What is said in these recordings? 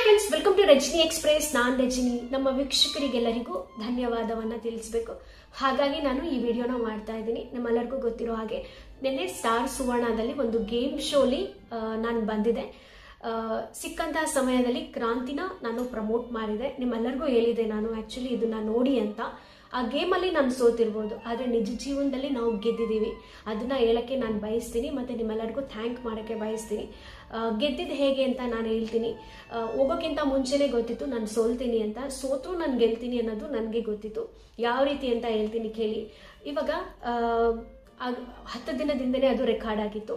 friends welcome to Rajani express ನಾನ್ ರಜನಿ ನಮ್ಮ ವೀಕ್ಷಕರಿಗೆಲ್ಲರಿಗೂ ಧನ್ಯವಾದವನ್ನ ತಿಳಿಸ್ಬೇಕು ಹಾಗಾಗಿ ನಾನು ಈ ವಿಡಿಯೋನ ಮಾಡ್ತಾ ಇದ್ದೀನಿ ನಿಮ್ಮೆಲ್ಲರಿಗೂ ಗೊತ್ತಿರೋ ಹಾಗೆ ನಿನ್ನೆ ಸ್ಟಾರ್ ಸುವರ್ಣದಲ್ಲಿ ಒಂದು ಗೇಮ್ ಶೋಲಿ ನಾನು ಬಂದಿದೆ ಆ, ಸಿಕ್ಕಂತಹ ಸಮಯದಲ್ಲಿ ಕ್ರಾಂತಿನ ನಾನು ಪ್ರಮೋಟ್ ಮಾಡಿದೆ ನಿಮ್ಮೆಲ್ಲರಿಗೂ ಹೇಳಿದೆ ನಾನು ಆಕ್ಚುಲಿ ಇದನ್ನ ನೋಡಿ ಅಂತ ಆ ಗೇಮಲ್ಲಿ ನಾನು ಸೋತಿರ್ಬೋದು ಆದರೆ ನಿಜ ಜೀವನದಲ್ಲಿ ನಾವು ಗೆದ್ದಿದ್ದೀವಿ ಅದನ್ನ ಹೇಳಕ್ಕೆ ನಾನು ಬಯಸ್ತೀನಿ ಮತ್ತೆ ನಿಮ್ಮೆಲ್ಲರಿಗೂ ಥ್ಯಾಂಕ್ ಮಾಡೋಕ್ಕೆ ಬಯಸ್ತೀನಿ ಗೆದ್ದಿದ್ದು ಹೇಗೆ ಅಂತ ನಾನು ಹೇಳ್ತೀನಿ ಆ, ಹೋಗೋಕ್ಕಿಂತ ಮುಂಚೆನೇ ಗೊತ್ತಿತ್ತು ನಾನು ಸೋಲ್ತೀನಿ ಅಂತ ಸೋತ್ರು ನಾನು ಗೆಲ್ತೀನಿ ಅನ್ನೋದು ನನಗೆ ಗೊತ್ತಿತ್ತು ಯಾವ ರೀತಿ ಅಂತ ಹೇಳ್ತೀನಿ ಕೇಳಿ ಇವಾಗ ಆ, ಆ- ಹತ್ತು ದಿನದಿಂದನೇ ಅದು ರೆಕಾರ್ಡ್ ಆಗಿತ್ತು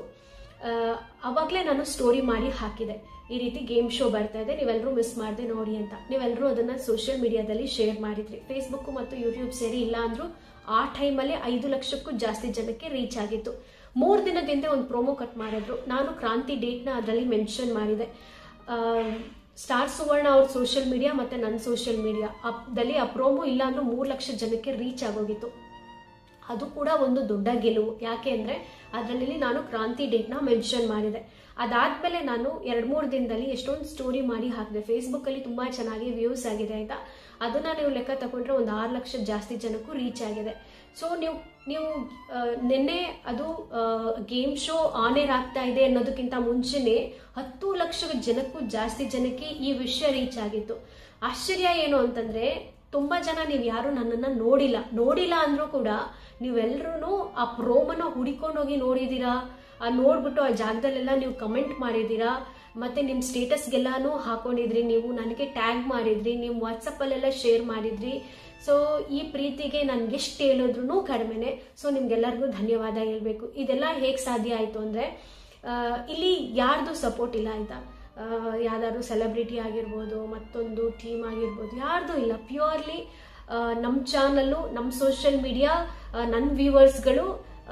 ಅವಾಗಲೇ ನಾನು ಸ್ಟೋರಿ ಮಾಡಿ ಹಾಕಿದೆ ಈ ರೀತಿ ಗೇಮ್ ಶೋ ಬರ್ತಾ ಇದೆ ನೀವೆಲ್ಲರೂ ಮಿಸ್ ಮಾಡದೆ ನೋಡಿ ಅಂತ ನೀವೆಲ್ಲರೂ ಅದನ್ನ ಸೋಷಿಯಲ್ ಮೀಡಿಯಾದಲ್ಲಿ ಶೇರ್ ಮಾಡಿದ್ರಿ ಫೇಸ್ಬುಕ್ ಮತ್ತು ಯೂಟ್ಯೂಬ್ ಸೇರಿ ಇಲ್ಲ ಅಂದ್ರೂ ಆ ಟೈಮಲ್ಲಿ ಐದು ಲಕ್ಷಕ್ಕೂ ಜಾಸ್ತಿ ಜನಕ್ಕೆ ರೀಚ್ ಆಗಿತ್ತು ಮೂರು ದಿನದಿಂದ ಒಂದು ಪ್ರೋಮೋ ಕಟ್ ಮಾಡಿದ್ರು ನಾನು ಕ್ರಾಂತಿ ಡೇಟ್ನ ಅದರಲ್ಲಿ ಮೆನ್ಷನ್ ಮಾಡಿದೆ ಆ, ಸ್ಟಾರ್ ಸುವರ್ಣ ಅವ್ರ ಸೋಷಿಯಲ್ ಮೀಡಿಯಾ ಮತ್ತೆ ನನ್ನ ಸೋಷಿಯಲ್ ಮೀಡಿಯಾ ದಲ್ಲಿ ಆ ಪ್ರೋಮೋ ಇಲ್ಲ ಅಂದ್ರೂ ಮೂರು ಲಕ್ಷ ಜನಕ್ಕೆ ರೀಚ್ ಆಗೋಗಿತ್ತು ಅದು ಕೂಡ ಒಂದು ದೊಡ್ಡ ಗೆಲುವು ಯಾಕೆ ಅಂದ್ರೆ ಅದರಲ್ಲಿ ನಾನು ಕ್ರಾಂತಿ ಡೇಟ್ನ ಮೆನ್ಷನ್ ಮಾಡಿದೆ ಅದಾದ್ಮೇಲೆ ನಾನು ಎರಡ್ ಮೂರು ದಿನದಲ್ಲಿ ಎಷ್ಟೊಂದು ಸ್ಟೋರಿ ಮಾಡಿ ಹಾಕಿದೆ ಫೇಸ್ಬುಕ್ ಅಲ್ಲಿ ತುಂಬಾ ಚೆನ್ನಾಗಿ ವ್ಯೂಸ್ ಆಗಿದೆ ಆಯ್ತಾ ಅದನ್ನ ನೀವು ಲೆಕ್ಕ ತಗೊಂಡ್ರೆ ಒಂದು ಆರು ಲಕ್ಷ ಜಾಸ್ತಿ ಜನಕ್ಕೂ ರೀಚ್ ಆಗಿದೆ ಸೊ ನೀವು ನೀವು ಆ, ನಿನ್ನೆ ಅದು ಗೇಮ್ ಶೋ ಆನ್ ಏರ್ ಆಗ್ತಾ ಇದೆ ಅನ್ನೋದಕ್ಕಿಂತ ಮುಂಚೆನೆ ಹತ್ತು ಲಕ್ಷ ಜನಕ್ಕೂ ಜಾಸ್ತಿ ಜನಕ್ಕೆ ಈ ವಿಷಯ ರೀಚ್ ಆಗಿತ್ತು ಆಶ್ಚರ್ಯ ಏನು ಅಂತಂದ್ರೆ ತುಂಬಾ ಜನ ನೀವು ಯಾರು ನನ್ನನ್ನ ನೋಡಿಲ್ಲ ನೋಡಿಲ್ಲ ಅಂದ್ರೂ ಕೂಡ ನೀವೆಲ್ಲರೂ ಆ ಪ್ರೋಮನ ಹುಡಿಕೊಂಡು ಹೋಗಿ ನೋಡಿದೀರಾ ಆ ನೋಡ್ಬಿಟ್ಟು ಆ ಜಾಗದಲ್ಲೆಲ್ಲ ನೀವು ಕಮೆಂಟ್ ಮಾಡಿದೀರಾ ಮತ್ತೆ ನಿಮ್ ಸ್ಟೇಟಸ್ಗೆಲ್ಲಾನು ಹಾಕೊಂಡಿದ್ರಿ ನೀವು ನನಗೆ ಟ್ಯಾಗ್ ಮಾಡಿದ್ರಿ ನೀವು ವಾಟ್ಸಪ್ ಅಲ್ಲೆಲ್ಲ ಶೇರ್ ಮಾಡಿದ್ರಿ ಸೊ ಈ ಪ್ರೀತಿಗೆ ನನ್ಗೆ ಎಷ್ಟು ಹೇಳಿದ್ರು ಕಡಿಮೆನೆ ಸೊ ನಿಮ್ಗೆಲ್ಲರಿಗೂ ಧನ್ಯವಾದ ಹೇಳ್ಬೇಕು ಇದೆಲ್ಲ ಹೇಗ್ ಸಾಧ್ಯ ಆಯ್ತು ಅಂದ್ರೆ ಆ, ಇಲ್ಲಿ ಯಾರ್ದು ಸಪೋರ್ಟ್ ಇಲ್ಲ ಆಯ್ತಾ ಯಾವ್ದಾದ್ರು ಸೆಲೆಬ್ರಿಟಿ ಆಗಿರ್ಬೋದು ಮತ್ತೊಂದು ಟೀಮ್ ಆಗಿರ್ಬೋದು ಯಾರ್ದು ಇಲ್ಲ ಪ್ಯೂರ್ಲಿ ನಮ್ಮ ಚಾನಲ್ಲು ನಮ್ಮ ಸೋಷಿಯಲ್ ಮೀಡಿಯಾ ನನ್ನ ವ್ಯೂವರ್ಸ್ಗಳು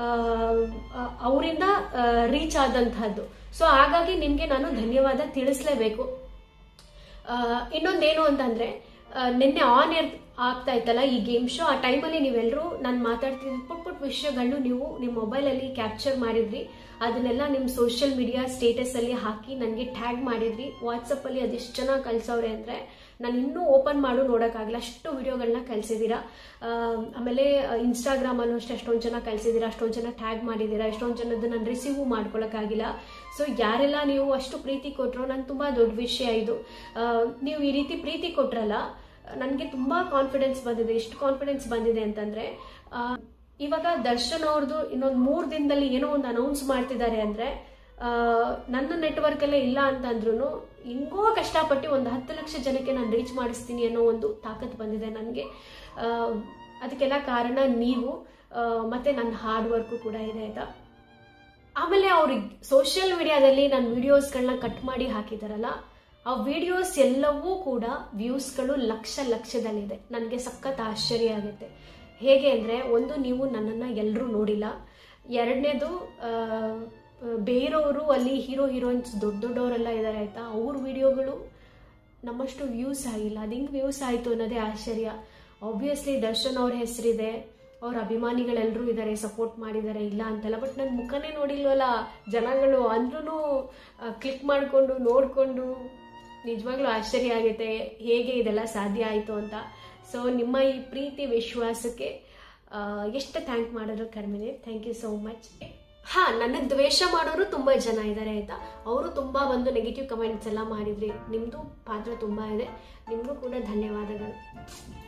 ಅವರಿಂದ ರೀಚ್ ಆದಂತಹದ್ದು ಸೊ ಹಾಗಾಗಿ ನಿಮಗೆ ನಾನು ಧನ್ಯವಾದ ತಿಳಿಸ್ಲೇಬೇಕು ಆ, ಇನ್ನೊಂದೇನು ಅಂತಂದ್ರೆ ಆ, ನಿನ್ನೆ ಆನ್ ಏರ್ ಆಗ್ತಾ ಇತ್ತಲ್ಲ ಈ ಗೇಮ್ ಶೋ ಆ ಟೈಮಲ್ಲಿ ನೀವೆಲ್ಲರೂ ನಾನು ಮಾತಾಡ್ತಿದ್ದ ಪುಟ್ ಪುಟ್ ವಿಷಯಗಳನ್ನು ನೀವು ನಿಮ್ಮ ಮೊಬೈಲಲ್ಲಿ ಕ್ಯಾಪ್ಚರ್ ಮಾಡಿದ್ರಿ ಅದನ್ನೆಲ್ಲ ನಿಮ್ಮ ಸೋಷಿಯಲ್ ಮೀಡಿಯಾ ಸ್ಟೇಟಸ್ ಅಲ್ಲಿ ಹಾಕಿ ನನಗೆ ಟ್ಯಾಗ್ ಮಾಡಿದ್ರಿ ವಾಟ್ಸಪ್ ಅಲ್ಲಿ ಅದೆಷ್ಟು ಜನ ಕಳ್ಸವ್ರೆ ಅಂದ್ರೆ ನಾನು ಇನ್ನೂ ಓಪನ್ ಮಾಡು ನೋಡೋಕ್ಕಾಗಲ್ಲ ಅಷ್ಟು ವಿಡಿಯೋಗಳನ್ನ ಕಳ್ಸಿದ್ದೀರಾ ಆ, ಆಮೇಲೆ ಇನ್ಸ್ಟಾಗ್ರಾಮ್ ಅಲ್ಲೂ ಅಷ್ಟೇ ಅಷ್ಟೊಂದು ಜನ ಕಳ್ಸಿದ್ದೀರಾ ಅಷ್ಟೊಂದು ಜನ ಟ್ಯಾಗ್ ಮಾಡಿದ್ದೀರಾ ಎಷ್ಟೊಂದು ಜನದ್ದು ನಾನು ರಿಸೀವ್ ಮಾಡ್ಕೊಳಕ್ಕಾಗಿಲ್ಲ ಸೊ ಯಾರೆಲ್ಲ ನೀವು ಅಷ್ಟು ಪ್ರೀತಿ ಕೊಟ್ಟರು ನನ್ ತುಂಬಾ ದೊಡ್ಡ ವಿಷಯ ಇದು ಆ, ನೀವು ಈ ರೀತಿ ಪ್ರೀತಿ ಕೊಟ್ರಲ್ಲ ನನಗೆ ತುಂಬಾ ಕಾನ್ಫಿಡೆನ್ಸ್ ಬಂದಿದೆ ಎಷ್ಟು ಕಾನ್ಫಿಡೆನ್ಸ್ ಬಂದಿದೆ ಅಂತಂದ್ರೆ ಆ, ಇವಾಗ ದರ್ಶನ್ ಅವ್ರದ್ದು ಇನ್ನೊಂದು ಮೂರು ದಿನದಲ್ಲಿ ಏನೋ ಒಂದು ಅನೌನ್ಸ್ ಮಾಡ್ತಿದ್ದಾರೆ ಅಂದ್ರೆ ಆ, ನನ್ನ ನೆಟ್ವರ್ಕ್ ಅಲ್ಲೇ ಇಲ್ಲ ಅಂತಂದ್ರೂ ಹಿಂಗೋ ಕಷ್ಟಪಟ್ಟು ಒಂದು ಹತ್ತು ಲಕ್ಷ ಜನಕ್ಕೆ ನಾನು ರೀಚ್ ಮಾಡಿಸ್ತೀನಿ ಅನ್ನೋ ಒಂದು ತಾಕತ್ ಬಂದಿದೆ ನನಗೆ ಅದಕ್ಕೆಲ್ಲ ಕಾರಣ ನೀವು ಆ, ಮತ್ತೆ ನನ್ನ ಹಾರ್ಡ್ ವರ್ಕು ಕೂಡ ಇದೆ ಆಯ್ತಾ ಆಮೇಲೆ ಅವ್ರಿಗೆ ಸೋಷಿಯಲ್ ಮೀಡಿಯಾದಲ್ಲಿ ನನ್ನ ವಿಡಿಯೋಸ್ಗಳನ್ನ ಕಟ್ ಮಾಡಿ ಹಾಕಿದಾರಲ್ಲ ಆ ವಿಡಿಯೋಸ್ ಎಲ್ಲವೂ ಕೂಡ ವ್ಯೂಸ್ಗಳು ಲಕ್ಷ ಲಕ್ಷದಲ್ಲಿದೆ ನನಗೆ ಸಖತ್ ಆಶ್ಚರ್ಯ ಆಗುತ್ತೆ ಹೇಗೆ ಅಂದರೆ ಒಂದು ನೀವು ನನ್ನನ್ನು ಎಲ್ಲರೂ ನೋಡಿಲ್ಲ ಎರಡನೇದು ಬೇರೆಯವರು ಅಲ್ಲಿ ಹೀರೋ ಹೀರೋಯಿನ್ಸ್ ದೊಡ್ಡ ದೊಡ್ಡವರೆಲ್ಲ ಇದ್ದಾರೆ ಆಯ್ತಾ ಅವ್ರ ವಿಡಿಯೋಗಳು ನಮ್ಮಷ್ಟು ವ್ಯೂಸ್ ಆಗಿಲ್ಲ ಅದು ಹೆಂಗೆ ವ್ಯೂಸ್ ಆಯಿತು ಅನ್ನೋದೇ ಆಶ್ಚರ್ಯ ಆಬ್ವಿಯಸ್ಲಿ ದರ್ಶನ್ ಅವ್ರ ಹೆಸರಿದೆ ಅವ್ರ ಅಭಿಮಾನಿಗಳೆಲ್ಲರೂ ಇದ್ದಾರೆ ಸಪೋರ್ಟ್ ಮಾಡಿದ್ದಾರೆ ಇಲ್ಲ ಅಂತಲ್ಲ ಬಟ್ ನನ್ನ ಮುಖನೇ ನೋಡಿಲ್ವಲ್ಲ ಜನಗಳು ಅಂದ್ರೂ ಕ್ಲಿಕ್ ಮಾಡಿಕೊಂಡು ನೋಡಿಕೊಂಡು ನಿಜವಾಗ್ಲೂ ಆಶ್ಚರ್ಯ ಆಗುತ್ತೆ ಹೇಗೆ ಇದೆಲ್ಲ ಸಾಧ್ಯ ಆಯಿತು ಅಂತ ಸೊ ನಿಮ್ಮ ಈ ಪ್ರೀತಿ ವಿಶ್ವಾಸಕ್ಕೆ ಆ, ಎಷ್ಟು ಥ್ಯಾಂಕ್ ಮಾಡಿದ್ರು ಕಡಿಮೆನೆ ಥ್ಯಾಂಕ್ ಯು ಸೋ ಮಚ್ ಹಾ ನನ್ನ ದ್ವೇಷ ಮಾಡೋರು ತುಂಬಾ ಜನ ಇದ್ದಾರೆ ಆಯ್ತಾ ಅವರು ತುಂಬಾ ಬಂದು ನೆಗೆಟಿವ್ ಕಮೆಂಟ್ಸ್ ಎಲ್ಲ ಮಾಡಿದ್ರಿ ನಿಮ್ದು ಪಾತ್ರ ತುಂಬಾ ಇದೆ ನಿಮಗೂ ಕೂಡ ಧನ್ಯವಾದಗಳು